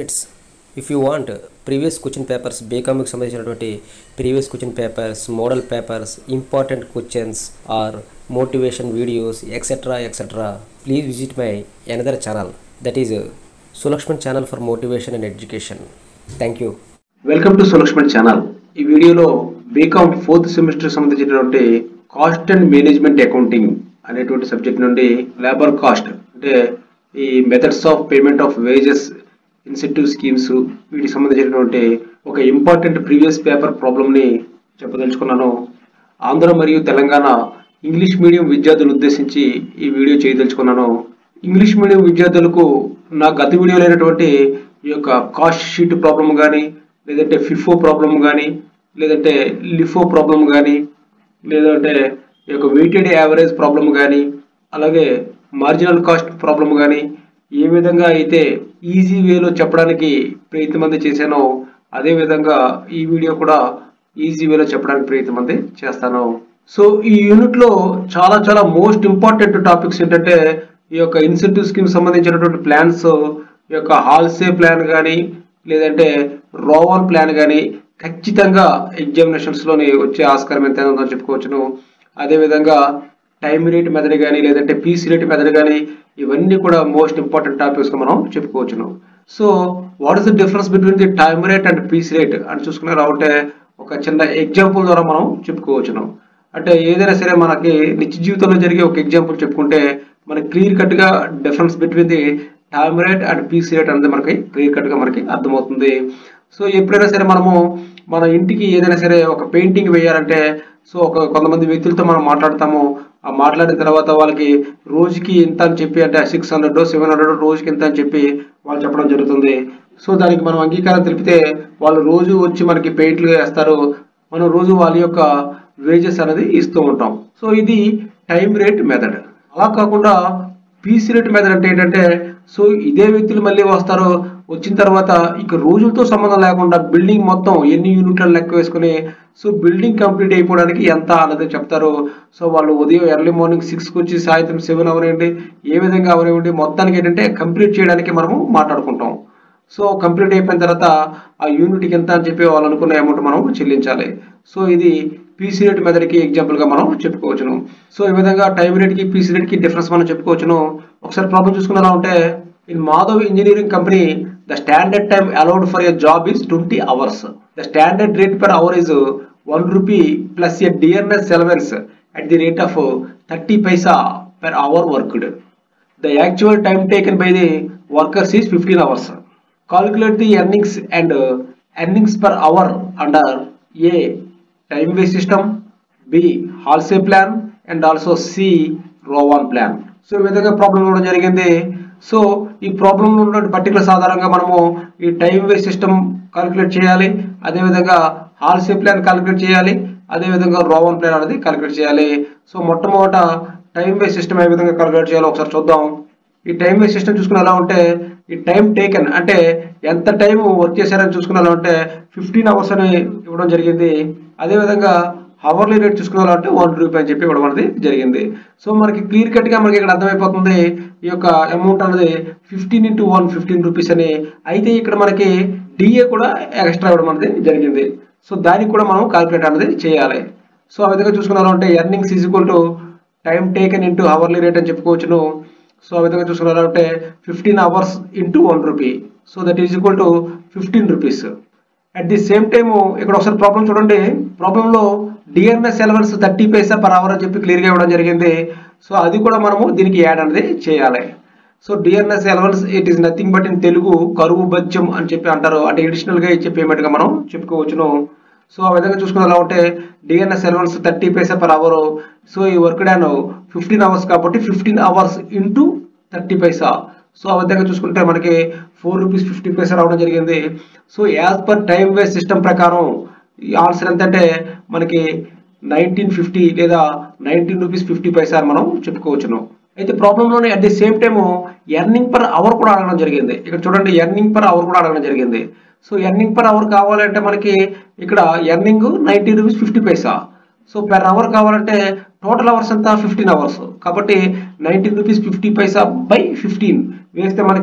Friends if you want previous question papers బీకామ్కి సంబంధించినటువంటి previous question papers model papers important questions or motivation videos etcetera etcetera please visit my another channel that is Sulakshman channel for motivation and education thank you welcome to Solakshman channel ఈ వీడియోలో B Com fourth semester సంబంధించినటువంటి cost and management accounting అనేటువంటి subject నుండి labour cost అంటే ఈ methods of payment of wages incentive schemes వీటికి సంబంధించినటువంటి ఒక ఇంపార్టెంట్ ప్రీవియస్ పేపర్ ప్రాబ్లమ్ని చెప్పదలుచుకున్నాను ఆంధ్ర మరియు తెలంగాణ ఇంగ్లీష్ మీడియం విద్యార్థులు ఉద్దేశించి ఈ వీడియో చేయదలుచుకున్నాను ఇంగ్లీష్ మీడియం విద్యార్థులకు నా గత వీడియోలో అయినటువంటి ఈ యొక్క కాస్ట్ షీట్ ప్రాబ్లం కానీ లేదంటే ఫిఫో ప్రాబ్లం కానీ లేదంటే లిఫో ప్రాబ్లం కానీ లేదంటే ఈ యొక్క వెయిటెడ్ యావరేజ్ ప్రాబ్లం కానీ అలాగే మార్జినల్ కాస్ట్ ప్రాబ్లం కానీ ఏ విధంగా అయితే ఈజీ వేలో చెప్పడానికి ప్రయత్నం అంది చేశానో అదే విధంగా ఈ వీడియో కూడా ఈజీ వేలో చెప్పడానికి ప్రయత్నం అంది చేస్తాను సో ఈ యూనిట్ లో చాలా చాలా మోస్ట్ ఇంపార్టెంట్ టాపిక్స్ ఏంటంటే ఈ యొక్క ఇన్సెంటివ్ స్కీమ్ సంబంధించినటువంటి ప్లాన్స్ ఈ యొక్క హాల్సే ప్లాన్ కానీ లేదంటే రోవల్ ప్లాన్ కానీ ఖచ్చితంగా ఎగ్జామినేషన్స్ లోని వచ్చే ఆస్కారం ఎంత ఉందో చెప్పుకోవచ్చును అదేవిధంగా టైం రేట్ మెథడ్ కానీ లేదంటే పీసీ రేట్ మెథడ్ కానీ ఇవన్నీ కూడా మోస్ట్ ఇంపార్టెంట్ టాపిక్స్ మనం చెప్పుకోవచ్చును so what is the difference between the time rate and piece rate అని చూసుకున్నారు అంటే ఒక చిన్న ఎగ్జాంపుల్ ద్వారా మనం చెప్పుకోవచ్చును అంటే ఏదైనా సరే మనకి నిత్య జీవితంలో జరిగే ఒక ఎగ్జాంపుల్ చెప్పుకుంటే మనకి క్లియర్ కట్ గా difference between the time rate and piece rate అనేది మనకి క్లియర్ కట్ గా మనకి అర్థమవుతుంది సో ఎప్పుడైనా సరే మనము మన ఇంటికి ఏదైనా సరే ఒక పెయింటింగ్ వేయాలంటే సో ఒక కొంతమంది వ్యక్తులతో మనం మాట్లాడతాము ఆ మాట్లాడిన తర్వాత వాళ్ళకి రోజుకి ఇంత అని చెప్పి అంటే సిక్స్ హండ్రెడ్ సెవెన్ హండ్రెడ్ రోజుకి ఇంత అని చెప్పి వాళ్ళు చెప్పడం జరుగుతుంది సో దానికి మనం అంగీకారం తెలిపితే వాళ్ళు రోజు వచ్చి మనకి పెయింట్లు వేస్తారు మనం రోజు వాళ్ళ యొక్క వేజెస్ అనేది ఇస్తూ ఉంటాం సో ఇది టైం రేట్ మెథడ్ అలా కాకుండా పీసీ రేట్ మెథడ్ అంటే ఏంటంటే సో ఇదే వ్యక్తులు మళ్ళీ వస్తారు వచ్చిన తర్వాత ఇక రోజులతో సంబంధం లేకుండా బిల్డింగ్ మొత్తం ఎన్ని యూనిట్లను లెక్క వేసుకుని సో బిల్డింగ్ కంప్లీట్ అయిపోవడానికి ఎంత అన్నది చెప్తారు సో వాళ్ళు ఉదయం ఎర్లీ మార్నింగ్ సిక్స్కి వచ్చి సాయంత్రం సెవెన్ అవనివ్వండి ఏ విధంగా అవనివ్వండి మొత్తానికి ఏంటంటే కంప్లీట్ చేయడానికి మనము మాట్లాడుకుంటాం సో కంప్లీట్ అయిపోయిన తర్వాత ఆ యూనిట్కి ఎంత అని చెప్పి వాళ్ళు అనుకున్న అమౌంట్ మనం చెల్లించాలి సో ఇది పీసీ రేట్ మెథడ్కి ఎగ్జాంపుల్గా మనం చెప్పుకోవచ్చును సో ఈ విధంగా టైం రేట్కి పీసీ రేట్కి డిఫరెన్స్ మనం చెప్పుకోవచ్చును ఒకసారి ప్రాబ్లం చూసుకున్నా ఉంటే in Madhav engineering company the standard time allowed for a job is twenty hours the standard rate per hour is one rupee plus a dearness allowance at the rate of thirty paisa per hour worked. The actual time taken by the workers is 15 hours. Calculate the earnings and earnings per hour under A. Time-based system, B. Halsey plan and also C. Rowan plan. So ఈ విధంగా problem ఇవ్వడం జరిగింది so ఈ ప్రాబ్లంలో ఉన్న particulars ఆధారంగా మనము ఈ టైం వేస్ట్ సిస్టమ్ కాలిక్యులేట్ చేయాలి అదేవిధంగా హాల్సే ప్లాన్ కాలిక్యులేట్ చేయాలి అదేవిధంగా రోవన్ ప్లాన్ అనేది కాలిక్యులేట్ చేయాలి సో మొట్టమొదట టైం వేస్ట్ సిస్టమ్ ఏ విధంగా కాలిక్యులేట్ చేయాలో ఒకసారి చూద్దాం ఈ టైం వేస్ట్ సిస్టమ్ చూసుకుని ఎలా ఉంటే ఈ టైం టేకెన్ అంటే ఎంత టైం వర్క్ చేశారని చూసుకుని ఎలా ఉంటే ఫిఫ్టీన్ అవర్స్ అని ఇవ్వడం జరిగింది అదేవిధంగా అవర్లీ రేట్ చూసుకున్నా అంటే వన్ రూపీ అని చెప్పి ఇవ్వడం అనేది జరిగింది సో మనకి క్లియర్ కట్ గా మనకి ఇక్కడ అర్థమైపోతుంది ఈ యొక్క అమౌంట్ అనేది fifteen into one fifteen rupees అని అయితే ఇక్కడ మనకి డిఏ కూడా ఎక్స్ట్రా ఇవ్వడం అనేది జరిగింది సో దానికి కూడా మనం కాల్కులేట్ అనేది చేయాలి సో ఆ విధంగా చూసుకున్నారు అంటే earnings is equal to time taken into hourly rate అని చెప్పుకోవచ్చును సో ఆ విధంగా చూసుకున్నారు అంటే fifteen hours into one rupee so that is equal to fifteen rupees at the same time ఇక్కడ ఒకసారి ప్రాబ్లం చూడండి ప్రాబ్లంలో dearness allowance thirty paisa per hour అని చెప్పి క్లియర్గా ఇవ్వడం జరిగింది సో అది కూడా మనము దీనికి యాడ్ అనేది చేయాలి so dearness allowance it is nothing but in Telugu కరువు బత్యం అని చెప్పి అంటారు అంటే అడిషనల్ గా ఇచ్చే పేమెంట్ గా మనం చెప్పుకోవచ్చును సో ఆ విధంగా చూసుకుని ఎలా ఉంటే dearness allowance thirty paisa per hour so ఈ వర్క్ డాన్ ఫిఫ్టీన్ అవర్స్ కాబట్టి fifteen hours into thirty paisa so ఆ విధంగా చూసుకుంటే మనకి ఫోర్ రూపీస్ ఫిఫ్టీ పైసా రావడం జరిగింది so as per time wage system ప్రకారం ఈ ఆన్సర్ ఎంత అంటే మనకి నైన్టీన్ ఫిఫ్టీ లేదా నైన్టీన్ రూపీస్ ఫిఫ్టీ పైసా అని మనం చెప్పుకోవచ్చును అయితే ప్రాబ్లంలోనే at the same time earning per hour కూడా అడగడం జరిగింది ఇక్కడ చూడండి ఎర్నింగ్ పర్ అవర్ కూడా అడగడం జరిగింది సో ఎర్నింగ్ పర్ అవర్ కావాలంటే మనకి ఇక్కడ earning nineteen rupees fifty paisa so per hour కావాలంటే టోటల్ అవర్స్ ఎంత ఫిఫ్టీన్ అవర్స్ కాబట్టి nineteen rupees fifty paisa by fifteen వేస్తే మనకి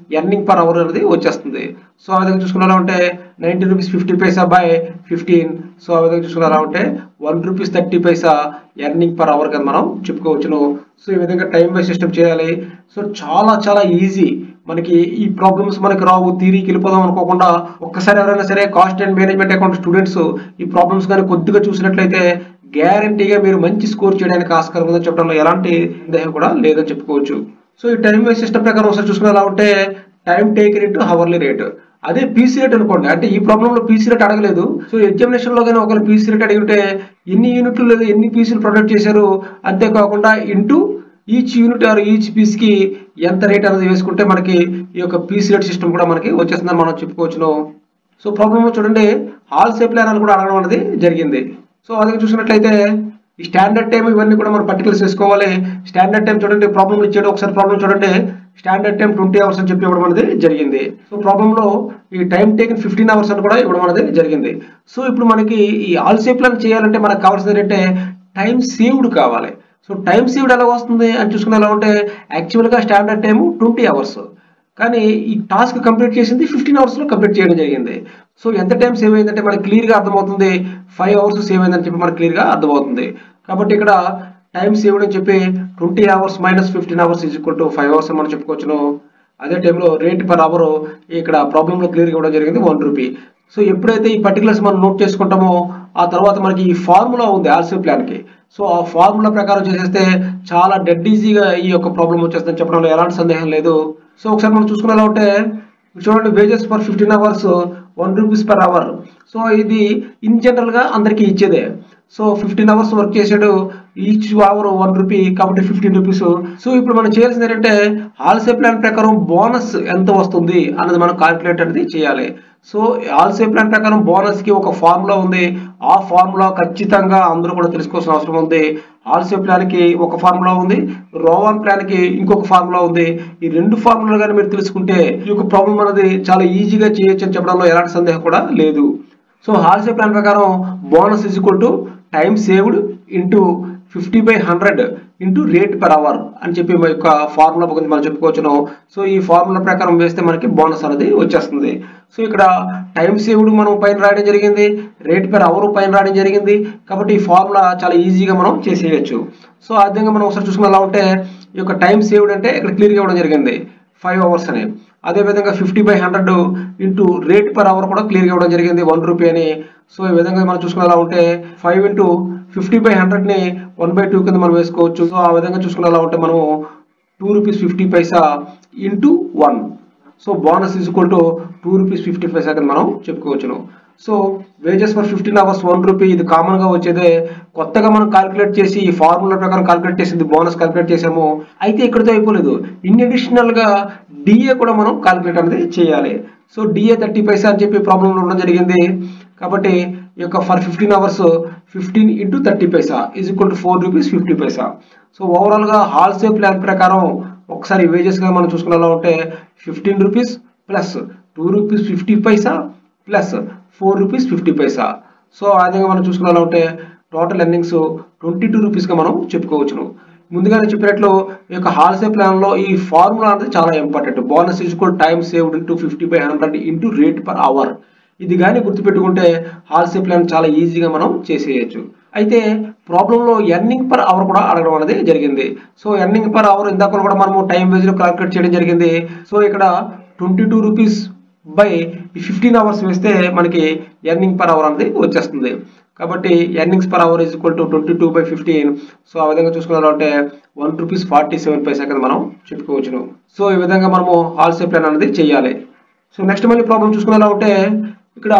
ఎర్నింగ్ పర్ అవర్ అనేది వచ్చేస్తుంది సో ఆ విధంగా చూసుకున్నారా ఉంటే nineteen rupees fifty paisa by fifteen so ఆ విధంగా చూసుకున్నారా ఉంటే one rupees thirty paisa earning per hour కింద మనం చెప్పుకోవచ్చును సో ఈ విధంగా టైం వేస్ట్ సిస్టమ్ చేయాలి సో చాలా చాలా ఈజీ మనకి ఈ ప్రాబ్లమ్స్ మనకి రావు థీరీకి వెళ్ళిపోదాం అనుకోకుండా ఒక్కసారి ఎవరైనా సరే cost and management account students ఈ ప్రాబ్లమ్స్ కానీ కొద్దిగా చూసినట్లయితే గ్యారంటీగా మీరు మంచి స్కోర్ చేయడానికి ఆస్కారం ఉందని చెప్పడంలో ఎలాంటి సందేహం కూడా లేదని చెప్పుకోవచ్చు సో ఈ టైం వేస్ట్ సిస్టమ్ ప్రకారం ఒకసారి చూసుకునే ఎలా ఉంటే time take rate hourly rate అదే పీసీ రేట్ అనుకోండి అంటే ఈ ప్రాబ్లమ్ లో పీసీ రేట్ అడగలేదు సో ఎగ్జామినేషన్ లో కానీ ఒకవేళ పీసీ రేట్ అడిగితే ఎన్ని యూనిట్లు లేదా ఎన్ని పీసీలు ప్రొడక్ట్ చేశారు అంతేకాకుండా into each unit or each piece కి ఎంత రేట్ అనేది వేసుకుంటే మనకి ఈ యొక్క పీసీ రేట్ సిస్టమ్ కూడా మనకి వచ్చేస్తుందని మనం చెప్పుకోవచ్చును సో ప్రాబ్లమ్ చూడండి హాల్ సేఫ్ ప్లాన్ అని కూడా అడగడం అనేది జరిగింది సో అదే చూసినట్లయితే ఈ స్టాండర్డ్ టైం ఇవన్నీ కూడా మనం పర్టికులర్స్ వేసుకోవాలి స్టాండర్డ్ టైం చూడండి ప్రాబ్లమ్ ఇచ్చాడు ఒకసారి ప్రాబ్లం చూడండి స్టాండర్డ్ టైం ట్వంటీ అవర్స్ అని చెప్పి ఇవ్వడం అనేది జరిగింది సో ప్రాబ్లమ్ లో ఈ టైం టేకన్ ఫిఫ్టీన్ అవర్స్ అని కూడా ఇవ్వడం అనేది జరిగింది సో ఇప్పుడు మనకి ఈ ఆల్ సేఫ్ ప్లాన్ చేయాలంటే మనకు కావాల్సింది ఏంటంటే టైం సేవ్డ్ కావాలి సో టైం సేవ్డ్ ఎలా వస్తుంది అని చూసుకుని ఎలా ఉంటే యాక్చువల్గా స్టాండర్డ్ టైం ట్వంటీ అవర్స్ కానీ ఈ టాస్క్ కంప్లీట్ చేసింది ఫిఫ్టీన్ అవర్స్లో కంప్లీట్ చేయడం జరిగింది సో ఎంత టైం సేవ్ అయిందంటే మనకి క్లియర్గా అర్థమవుతుంది ఫైవ్ అవర్స్ సేవ్ అయిందని చెప్పి మనకి క్లియర్గా అర్థమవుతుంది కాబట్టి ఇక్కడ టైం సేవ్డ్ అని చెప్పి twenty hours minus fifteen hours is equal to five hours అని మనం చెప్పుకోవచ్చును అదే టైంలో రేట్ పర్ అవర్ ఇక్కడ ప్రాబ్లంలో క్లియర్గా ఇవ్వడం జరిగింది వన్ రూపీ సో ఎప్పుడైతే ఈ పర్టికులర్స్ మనం నోట్ చేసుకుంటామో ఆ తర్వాత మనకి ఈ ఫార్ములా ఉంది ఆర్సీ ప్లాన్కి సో ఆ ఫార్ములా ప్రకారం చేసేస్తే చాలా డెడ్ ఈజీగా ఈ యొక్క ప్రాబ్లం వచ్చేస్తుందని చెప్పడంలో ఎలాంటి సందేహం లేదు సో ఒకసారి మనం చూసుకునేలా ఉంటే చూడండి wages per fifteen hours one rupees per hour so ఇది ఇన్ జనరల్గా అందరికీ ఇచ్చేదే సో ఫిఫ్టీన్ అవర్స్ వర్క్ చేసాడు ఈచ్ అవర్ వన్ రూపీ కాబట్టి ఫిఫ్టీన్ రూపీస్ సో ఇప్పుడు మనం చేయాల్సింది ఏంటంటే ఆల్సే ప్లాన్ ప్రకారం బోనస్ ఎంత వస్తుంది అన్నది మనం కాల్కులేట్ అనేది చేయాలి సో ఆల్సే ప్లాన్ ప్రకారం బోనస్ కి ఒక ఫార్ములా ఉంది ఆ ఫార్ములా ఖచ్చితంగా అందరూ కూడా తెలుసుకోవాల్సిన అవసరం ఉంది ఆల్సే ప్లాన్ కి ఒక ఫార్ములా ఉంది రోవాన్ ప్లాన్ కి ఇంకొక ఫార్ములా ఉంది ఈ రెండు ఫార్ములాలు కానీ మీరు తెలుసుకుంటే ఈ యొక్క ప్రాబ్లం అనేది చాలా ఈజీగా చేయొచ్చు అని చెప్పడంలో ఎలాంటి సందేహం కూడా లేదు సో హాల్సే ప్లాన్ ప్రకారం bonus is equal to time saved into fifty by hundred into rate per hour అని చెప్పి మా యొక్క ఫార్ములా గురించి మనం చెప్పుకోవచ్చును సో ఈ ఫార్ములా ప్రకారం వేస్తే మనకి బోనస్ అనేది వచ్చేస్తుంది సో ఇక్కడ టైం సేవ్డ్ మనం పైన రాయడం జరిగింది రేట్ పర్ అవర్ పైన రాయడం జరిగింది కాబట్టి ఈ ఫార్ములా చాలా ఈజీగా మనం చేసేయచ్చు సో ఆ విధంగా మనం ఒకసారి చూసుకుని ఎలా ఉంటే ఈ యొక్క టైం సేవ్డ్ అంటే ఇక్కడ క్లియర్గా ఇవ్వడం జరిగింది ఫైవ్ అవర్స్ అని అదేవిధంగా fifty by hundred into rate per hour కూడా క్లియర్గా ఇవ్వడం జరిగింది వన్ రూపీ అని సో ఈ విధంగా మనం చూసుకునేలా ఉంటే ఫైవ్ ఇంటూ ఫిఫ్టీ బై హండ్రెడ్ని వన్ బై టూ కింద మనం వేసుకోవచ్చు సో ఆ విధంగా చూసుకునేలా ఉంటే మనము two rupees fifty paisa into one so bonus is equal to two rupees fifty paisa కింద మనం చెప్పుకోవచ్చును so wages for fifteen hours one rupee ఇది కామన్ గా వచ్చేదే కొత్తగా మనం కాల్కులేట్ చేసి ఈ ఫార్ములా ప్రకారం కాల్కులేట్ చేసింది బోనస్ కాల్కులేట్ చేసాము అయితే ఇక్కడితో అయిపోలేదు ఇన్ అడిషనల్ గా డిఏ కూడా మనం కాల్కులేట్ అనేది చేయాలి సో డిఏ థర్టీ పైసా అని చెప్పి ప్రాబ్లంలో ఉండడం జరిగింది కాబట్టి ఈ యొక్క for fifteen hours fifteen into thirty paisa is equal to four rupees fifty paisa so overall గా హాల్సే ప్లాన్ ప్రకారం ఒకసారి వేజెస్ గా మనం చూసుకునేలా ఉంటే fifteen rupees plus two rupees fifty paisa plus four rupees fifty paisa so ఆ విధంగా మనం చూసుకునేలా ఉంటే టోటల్ ఎర్నింగ్స్ ట్వంటీ టూ రూపీస్గా మనం చెప్పుకోవచ్చును ముందుగానే చెప్పినట్లు ఈ యొక్క హాల్సే ప్లాన్లో ఈ ఫార్ములా అనేది చాలా important bonus equal time saved into fifty by hundred into rate per hour ఇది కానీ గుర్తుపెట్టుకుంటే హాల్సే ప్లాన్ చాలా ఈజీగా మనం చేసేయచ్చు అయితే ప్రాబ్లంలో ఎర్నింగ్ పర్ అవర్ కూడా అడగడం అనేది జరిగింది సో ఎర్నింగ్ పర్ అవర్ ఇందాక కూడా మనము టైం వేజ్లో క్యాల్కులేట్ చేయడం జరిగింది సో ఇక్కడ ట్వంటీ టూ రూపీస్ బై ఈ ఫిఫ్టీన్ అవర్స్ వేస్తే మనకి ఎర్నింగ్ పర్ అవర్ అనేది వచ్చేస్తుంది కాబట్టి earnings per hour is equal to twenty two by fifteen so ఆ విధంగా చూసుకున్నారంటే one rupees forty seven paisa కింద మనం చెప్పుకోవచ్చును సో ఈ విధంగా మనము హాల్సే ప్లాన్ అనేది చేయాలి సో నెక్స్ట్ మళ్ళీ ప్రాబ్లం చూసుకునేలా ఉంటే ఇక్కడ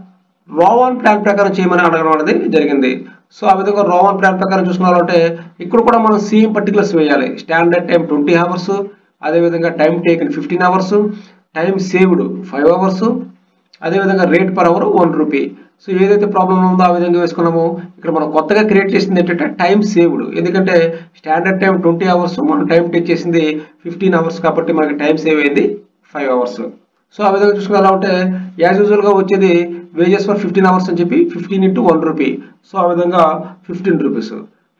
రోవాన్ ప్లాన్ ప్రకారం చేయమని అడగడం అనేది జరిగింది సో ఆ విధంగా రోవాన్ ప్లాన్ ప్రకారం చూసుకున్నారంటే ఇక్కడ కూడా మనం సేమ్ పర్టికులర్స్ వేయాలి స్టాండర్డ్ టైం ట్వంటీ అవర్స్ అదేవిధంగా time taken fifteen hours time saved five hours అదేవిధంగా rate per hour one rupee so ఏదైతే ప్రాబ్లం ఉందో ఆ విధంగా వేసుకున్నామో ఇక్కడ మనం కొత్తగా క్రియేట్ చేసింది ఏంటంటే టైం సేవ్డ్ ఎందుకంటే స్టాండర్డ్ టైం ట్వంటీ అవర్స్ మనం టైం టేక్ చేసింది ఫిఫ్టీన్ అవర్స్ కాబట్టి మనకి టైం సేవ్ అయింది ఫైవ్ అవర్స్ సో ఆ విధంగా చూసుకుని ఎలా ఉంటే యాజ్ యూజువల్గా వచ్చేది వేజెస్ ఫర్ ఫిఫ్టీన్ అవర్స్ అని చెప్పి fifteen into one rupee so ఆ విధంగా fifteen rupees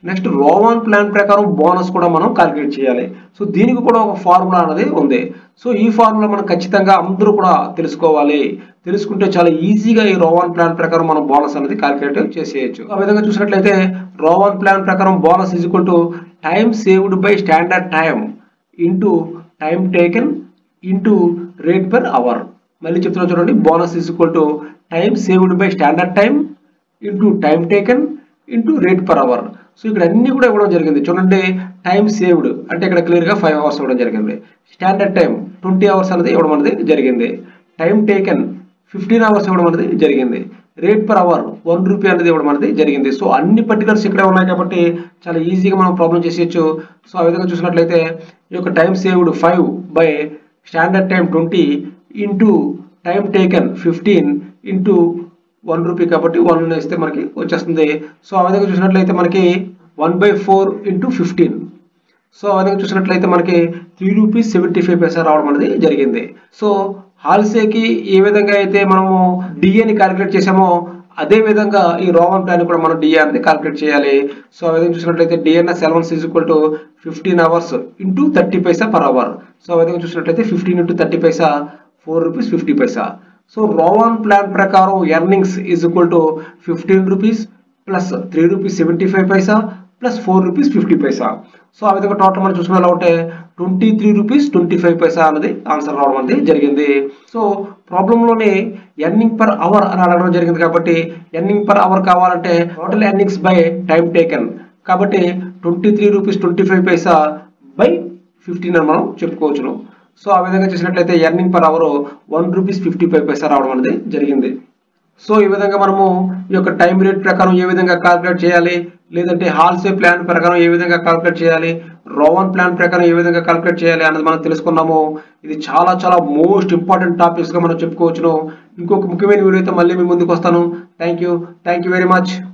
next Rowan plan ప్రకారం బోనస్ కూడా మనం క్యాలిక్యులేట్ చేయాలి సో దీనికి కూడా ఒక ఫార్ములా అనేది ఉంది సో ఈ ఫార్ములా మనం ఖచ్చితంగా అందరూ కూడా తెలుసుకోవాలి తెలుసుకుంటే చాలా ఈజీగా ఈ రోవాన్ ప్లాన్ ప్రకారం మనం బోనస్ అనేది క్యాలిక్యులేట్ చేసేయచ్చు ఆ విధంగా చూసినట్లయితే రోవాన్ ప్లాన్ ప్రకారం bonus is equal to time saved by standard time into time taken into rate per hour మళ్ళీ చెప్తున్నా చూడండి bonus is equal to time saved by standard time into time taken into rate per hour so ఇక్కడ అన్ని కూడా ఇవ్వడం జరిగింది చూడండి time saved అంటే ఇక్కడ క్లియర్గా ఫైవ్ అవర్స్ ఇవ్వడం జరిగింది స్టాండర్డ్ టైం ట్వంటీ అవర్స్ అనేది ఇవ్వడం అనేది జరిగింది టైం టేకెన్ ఫిఫ్టీన్ అవర్స్ ఇవ్వడం అనేది జరిగింది rate per hour one rupee అనేది ఇవ్వడం అనేది జరిగింది సో అన్ని పర్టికులర్స్ ఇక్కడే ఉన్నాయి కాబట్టి చాలా ఈజీగా మనం ప్రాబ్లం చేసేయచ్చు సో ఆ విధంగా చూసినట్లయితే ఈ యొక్క time saved five by standard time twenty into time taken fifteen into one rupee కాబట్టి వన్ వేస్తే మనకి వచ్చేస్తుంది సో ఆ విధంగా చూసినట్లయితే మనకి one by four into fifteen so ఆ విధంగా చూసినట్లయితే మనకి three rupees seventy five paisa రావడం అనేది జరిగింది సో హాల్సేకి ఏ విధంగా అయితే మనము డిఏని క్యాలిక్యులేట్ చేసామో అదే విధంగా ఈ రోమన్ ప్లాన్ కూడా మనం డిఏ అనేది క్యాలిక్యులేట్ చేయాలి సో ఆ విధంగా చూసినట్లయితే dearness allowance is equal to fifteen hours into thirty paisa per hour so ఆ విధంగా చూసినట్లయితే fifteen into thirty paisa four rupees fifty paisa so Rowan plan ప్రకారం earnings is equal to fifteen rupees plus three rupees seventy five paisa plus four rupees fifty paisa so ఆ విధంగా total మనం చూసుకున్న ఉంటే twenty three rupees twenty five paisa అనేది answer రావడం అనేది జరిగింది సో ప్రాబ్లంలోనే ఎర్నింగ్ పర్ అవర్ అని అడగడం జరిగింది కాబట్టి ఎర్నింగ్ పర్ అవర్ కావాలంటే total earnings by time taken కాబట్టి twenty three rupees twenty five paisa by fifteen అని మనం చెప్పుకోవచ్చును సో ఆ విధంగా చేసినట్లయితే earning per hour one rupees fifty five paisa రావడం అనేది జరిగింది సో ఈ విధంగా మనము ఈ యొక్క టైం రేట్ ప్రకారం ఏ విధంగా క్యాల్కులేట్ చేయాలి లేదంటే హాల్సే ప్లాన్ ప్రకారం ఏ విధంగా క్యాల్కులేట్ చేయాలి రోవన్ ప్లాన్ ప్రకారం ఏ విధంగా క్యాల్కులేట్ చేయాలి అన్నది మనం తెలుసుకున్నాము ఇది చాలా చాలా మోస్ట్ ఇంపార్టెంట్ టాపిక్స్గా మనం చెప్పుకోవచ్చును ఇంకొక ముఖ్యమైన వీడియో అయితే మళ్ళీ మీ ముందుకు వస్తాను thank you thank you very much